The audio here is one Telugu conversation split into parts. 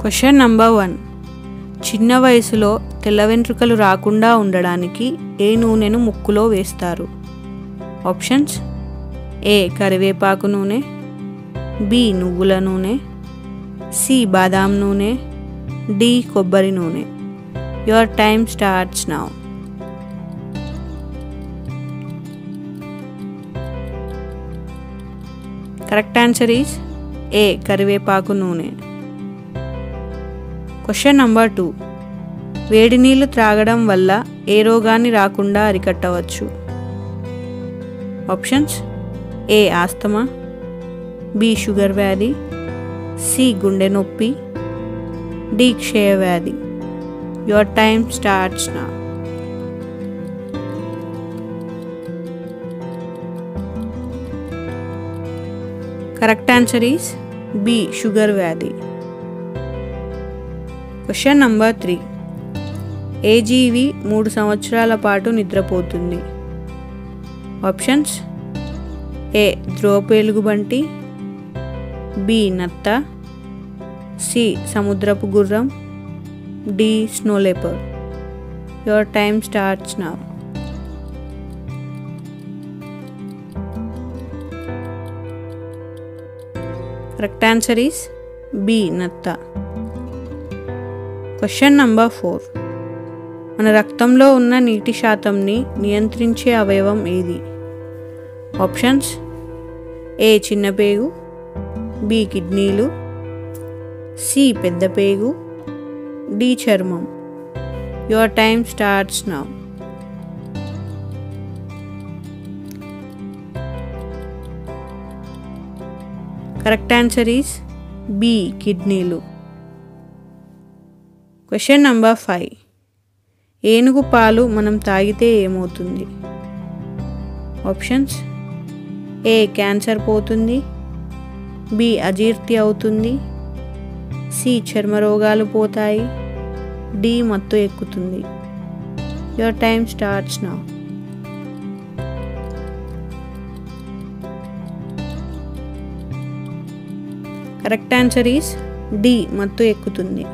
క్వశ్చన్ నంబర్ వన్ చిన్న వయసులో తెల్ల వెంట్రుకలు రాకుండా ఉండడానికి ఏ నూనెను ముక్కులో వేస్తారు ఆప్షన్స్ ఏ కరివేపాకు నూనె బి నువ్వుల నూనె సి బాదాం నూనె డి కొబ్బరి నూనె your time starts now correct answer is A కరివేపాకు నూనె క్వశ్చన్ నంబర్ టూ వేడి నీళ్లు త్రాగడం వల్ల ఏ రోగాన్ని రాకుండా అరికట్టవచ్చు options A asthma B sugar వ్యాధి సి గుండె నొప్పి డి క్షయ వ్యాధి your time starts now correct answer is B sugar వ్యాధి క్వశ్చన్ నంబర్ త్రీ ఏ జీవి మూడు సంవత్సరాల పాటు నిద్రపోతుంది ఆప్షన్స్ ఏ ధ్రువపేలుగుబంటి బి నత్త సి సముద్రపు గుర్రం D snow leopard your time starts now correct answer is B నత్త క్వశ్చన్ నంబర్ ఫోర్ మన రక్తంలో ఉన్న నీటి శాతంని నియంత్రించే అవయవం ఏది ఆప్షన్స్ ఏ చిన్న పేగు బి కిడ్నీలు సి పెద్ద పేగు డి చర్మం your time starts now correct answer is B కిడ్నీలు క్వశ్చన్ నంబర్ ఫైవ్ ఏనుగు పాలు మనం తాగితే ఏమవుతుంది ఆప్షన్స్ ఏ క్యాన్సర్ పోతుంది బి అజీర్తి అవుతుంది సి చర్మ రోగాలు పోతాయి డి మత్తు ఎక్కుతుంది your time starts now correct answer is D మత్తు ఎక్కుతుంది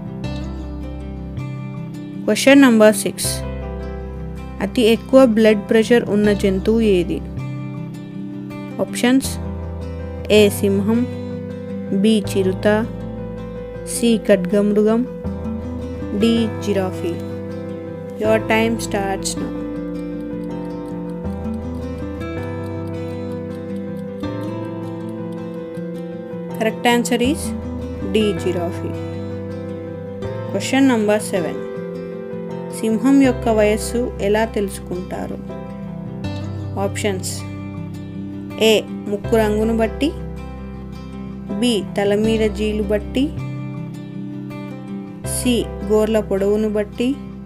క్వశ్చన్ నంబర్ సిక్స్ అతి ఎక్కువ బ్లడ్ ప్రెషర్ ఉన్న జంతువు ఏది ఆప్షన్స్ ఏ సింహం బి చిరుత సి ఖడ్గమృగం D giraffe your time starts now correct answer is D giraffe question number seven సింహం యొక్క వయస్సు ఎలా తెలుసుకుంటారు ఆప్షన్స్ ఏ ముక్కు రంగును బట్టి బి తల మీద జీలు బట్టి సి గోర్ల పొడవును బట్టి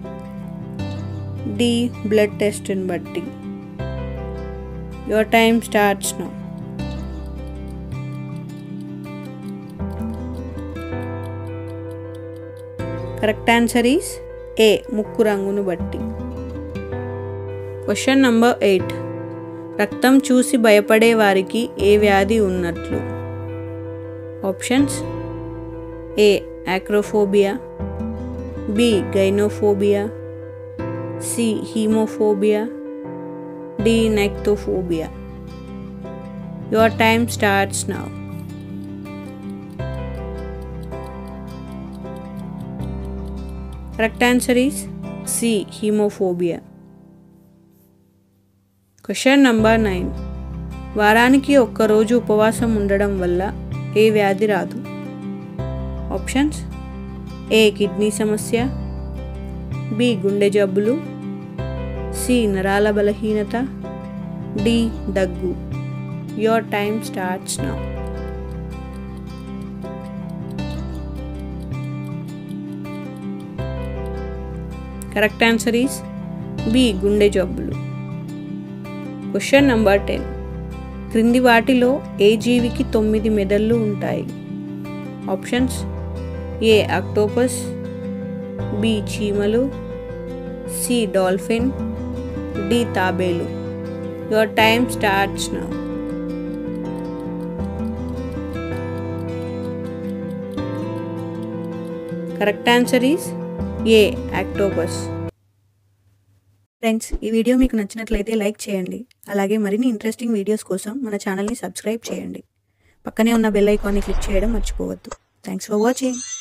డి బ్లడ్ టెస్ట్ని బట్టి your time starts now correct answer is A ముక్కు రంగును బట్టి క్వశ్చన్ నంబర్ ఎయిట్ రక్తం చూసి భయపడే వారికి ఏ వ్యాధి ఉన్నట్లు options A acrophobia B gynophobia C hemophobia D nyctophobia your time starts now correct answer is C hemophobia question number nine వారానికి ఒక్కరోజు ఉపవాసం ఉండడం వల్ల ఏ వ్యాధి రాదు ఆప్షన్స్ ఏ కిడ్నీ సమస్య బి గుండె జబ్బులు సి నరాల బలహీనత డి దగ్గు your time starts now correct answer is B గుండె జబ్బులు క్వశ్చన్ నంబర్ టెన్ క్రింది వాటిలో ఏ జీవికి తొమ్మిది మెదళ్ళు ఉంటాయి ఆప్షన్స్ ఏ అక్టోపస్ బి చీమలు సి డాల్ఫిన్ డి తాబేలు your time starts now correct answer is A octopus friends ఈ వీడియో మీకు నచ్చినట్లయితే లైక్ చేయండి అలాగే మరిన్ని ఇంట్రెస్టింగ్ వీడియోస్ కోసం మన ఛానల్ని సబ్స్క్రైబ్ చేయండి పక్కనే ఉన్న బెల్ ఐకాన్ని క్లిక్ చేయడం మర్చిపోవద్దు థ్యాంక్స్ ఫర్ వాచింగ్